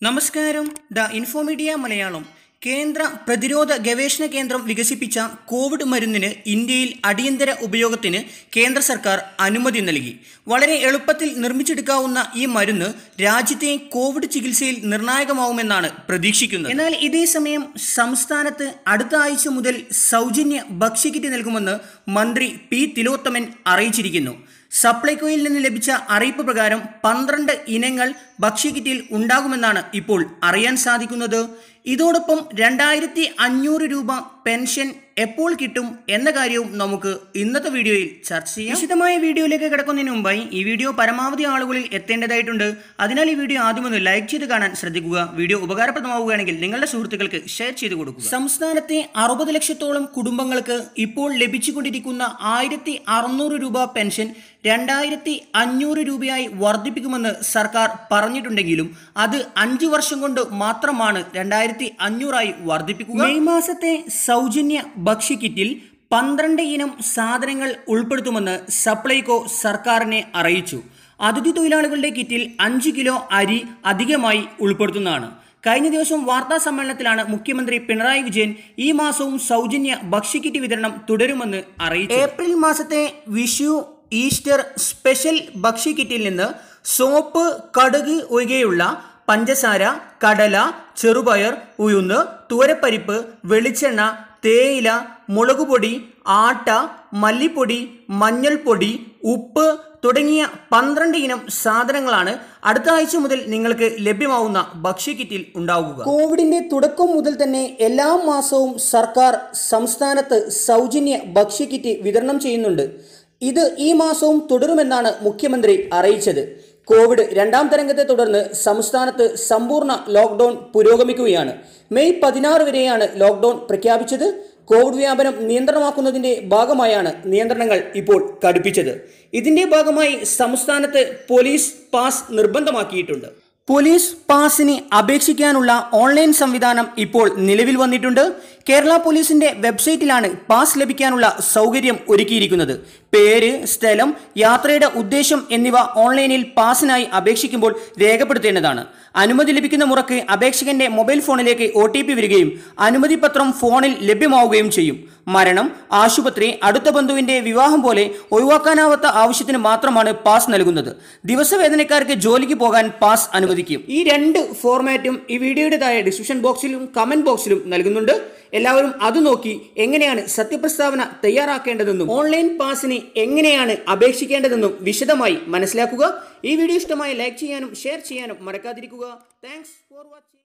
നമസ്കാരം the Infomedia Malayalam കേന്ദ്ര പ്രതിരോധ ഗവേഷണ കേന്ദ്രം വികസിപ്പിച്ച കോവിഡ് മരുന്നിന് ഇന്ത്യയിൽ അടിയന്തര ഉപയോഗത്തിന് കേന്ദ്ര സർക്കാർ അനുമതി നൽകി വളരെ എളുപ്പത്തിൽ നിർമ്മിച്ചെടുക്കാവുന്ന ഈ മരുന്ന് രാജ്യത്തെ കോവിഡ് ചികിത്സയിൽ നിർണായകമാവുമെന്നാണ് പ്രതീക്ഷിക്കുന്നത് എന്നാൽ ഇതേ സമയം സംസ്ഥാനത്ത് അടുത്ത ആഴ്ച മുതൽ സൗജന്യ ഭക്ഷ്യക്കിറ്റ് നൽകുമെന്ന് മന്ത്രി പി തിലോത്തമൻ അറിയിച്ചിരിക്കുന്നു സപ്ലൈകോയിൽ നിന്ന് ലഭിച്ച അറിയിപ്പ് പ്രകാരം പന്ത്രണ്ട് ഇനങ്ങൾ ഭക്ഷ്യക്കിറ്റിൽ ഉണ്ടാകുമെന്നാണ് ഇപ്പോൾ അറിയാൻ സാധിക്കുന്നത് ഇതോടൊപ്പം രണ്ടായിരത്തി അഞ്ഞൂറ് രൂപ പെൻഷൻ എപ്പോൾ കിട്ടും എന്ന കാര്യവും നമുക്ക് ഇന്നത്തെ വീഡിയോയിൽ ചർച്ച ചെയ്യാം വിശദമായ വീഡിയോയിലേക്ക് കിടക്കുന്നതിന് മുമ്പായി ഈ വീഡിയോ പരമാവധി ആളുകളിൽ എത്തേണ്ടതായിട്ടുണ്ട് അതിനാൽ ഈ വീഡിയോ ആദ്യം ഒന്ന് ലൈക്ക് ചെയ്ത് കാണാൻ ശ്രദ്ധിക്കുക വീഡിയോ ഉപകാരപ്രദമാവുകയാണെങ്കിൽ നിങ്ങളുടെ സുഹൃത്തുക്കൾക്ക് ഷെയർ ചെയ്ത് കൊടുക്കുക സംസ്ഥാനത്തെ അറുപത് ലക്ഷത്തോളം കുടുംബങ്ങൾക്ക് ഇപ്പോൾ ലഭിച്ചുകൊണ്ടിരിക്കുന്ന ആയിരത്തി അറുന്നൂറ് രൂപ പെൻഷൻ രണ്ടായിരത്തി അഞ്ഞൂറ് രൂപയായി വർദ്ധിപ്പിക്കുമെന്ന് സർക്കാർ പറഞ്ഞിട്ടുണ്ടെങ്കിലും അത് അഞ്ചു വർഷം കൊണ്ട് മാത്രമാണ് രണ്ടായിരത്തി അഞ്ഞൂറായി വർദ്ധിപ്പിക്കുക മെയ് മാസത്തെ സൗജന്യ ഭക്ഷ്യക്കിറ്റിൽ പന്ത്രണ്ട് ഇനം സാധനങ്ങൾ ഉൾപ്പെടുത്തുമെന്ന് സപ്ലൈകോ സർക്കാരിനെ അറിയിച്ചു അതിഥി തൊഴിലാളികളുടെ കിറ്റിൽ അഞ്ച് കിലോ അരി അധികമായി ഉൾപ്പെടുത്തുന്നതാണ് കഴിഞ്ഞ ദിവസം വാർത്താ സമ്മേളനത്തിലാണ് മുഖ്യമന്ത്രി പിണറായി വിജയൻ ഈ മാസവും സൗജന്യ ഭക്ഷ്യക്കിറ്റ് വിതരണം തുടരുമെന്ന് അറിയിച്ചു ഏപ്രിൽ മാസത്തെ വിഷു ഈസ്റ്റർ സ്പെഷ്യൽ ഭക്ഷ്യക്കിറ്റിൽ നിന്ന് സോപ്പ് കടുക് ഒഴികെയുള്ള പഞ്ചസാര കടല ചെറുപയർ ഉഴുന്ന് തുവരപ്പരിപ്പ് വെളിച്ചെണ്ണ തേയില മുളകുപൊടി ആട്ട മല്ലിപ്പൊടി മഞ്ഞൾപ്പൊടി ഉപ്പ് തുടങ്ങിയ പന്ത്രണ്ട് ഇനം സാധനങ്ങളാണ് അടുത്ത ആഴ്ച മുതൽ നിങ്ങൾക്ക് ലഭ്യമാവുന്ന ഭക്ഷ്യക്കിറ്റിൽ ഉണ്ടാവുക കോവിഡിന്റെ തുടക്കം മുതൽ തന്നെ എല്ലാ മാസവും സർക്കാർ സംസ്ഥാനത്ത് സൗജന്യ ഭക്ഷ്യക്കിറ്റ് വിതരണം ചെയ്യുന്നുണ്ട് ഇത് ഈ മാസവും തുടരുമെന്നാണ് മുഖ്യമന്ത്രി അറിയിച്ചത് കോവിഡ് രണ്ടാം തരംഗത്തെ തുടർന്ന് സംസ്ഥാനത്ത് സമ്പൂർണ്ണ ലോക്ക്ഡൌൺ പുരോഗമിക്കുകയാണ് മെയ് പതിനാറ് വരെയാണ് ലോക്ക്ഡൌൺ പ്രഖ്യാപിച്ചത് കോവിഡ് വ്യാപനം നിയന്ത്രണമാക്കുന്നതിന്റെ ഭാഗമായാണ് നിയന്ത്രണങ്ങൾ ഇപ്പോൾ കടുപ്പിച്ചത് ഇതിന്റെ ഭാഗമായി സംസ്ഥാനത്ത് പോലീസ് പാസ് നിർബന്ധമാക്കിയിട്ടുണ്ട് പോലീസ് പാസിന് അപേക്ഷിക്കാനുള്ള ഓൺലൈൻ സംവിധാനം ഇപ്പോൾ നിലവിൽ വന്നിട്ടുണ്ട് കേരള പോലീസിന്റെ വെബ്സൈറ്റിലാണ് പാസ് ലഭിക്കാനുള്ള സൗകര്യം ഒരുക്കിയിരിക്കുന്നത് പേര് സ്ഥലം യാത്രയുടെ ഉദ്ദേശം എന്നിവ ഓൺലൈനിൽ പാസിനായി അപേക്ഷിക്കുമ്പോൾ രേഖപ്പെടുത്തേണ്ടതാണ് അനുമതി ലഭിക്കുന്ന മുറക്ക് അപേക്ഷകന്റെ മൊബൈൽ ഫോണിലേക്ക് ഒ ടി പി വരികയും അനുമതി പത്രം ഫോണിൽ ലഭ്യമാവുകയും ചെയ്യും മരണം ആശുപത്രി അടുത്ത ബന്ധുവിന്റെ വിവാഹം പോലെ ഒഴിവാക്കാനാവാത്ത ആവശ്യത്തിന് മാത്രമാണ് പാസ് നൽകുന്നത് ദിവസവേതനക്കാർക്ക് ജോലിക്ക് പോകാൻ പാസ് അനുവദിക്കും ഈ രണ്ട് ഫോർമാറ്റും ഈ വീഡിയോയുടെ താഴെ ഡിസ്ക്രിപ്ഷൻ ബോക്സിലും കമന്റ് ബോക്സിലും നൽകുന്നുണ്ട് എല്ലാവരും അത് നോക്കി എങ്ങനെയാണ് സത്യപ്രസ്താവന തയ്യാറാക്കേണ്ടതെന്നും ഓൺലൈൻ പാസിന് എങ്ങനെയാണ് അപേക്ഷിക്കേണ്ടതെന്നും വിശദമായി മനസ്സിലാക്കുക ഈ വീഡിയോ ഇഷ്ടമായി ലൈക്ക് ചെയ്യാനും ഷെയർ ചെയ്യാനും മറക്കാതിരിക്കുക താങ്ക്സ് ഫോർ വാച്ചിങ്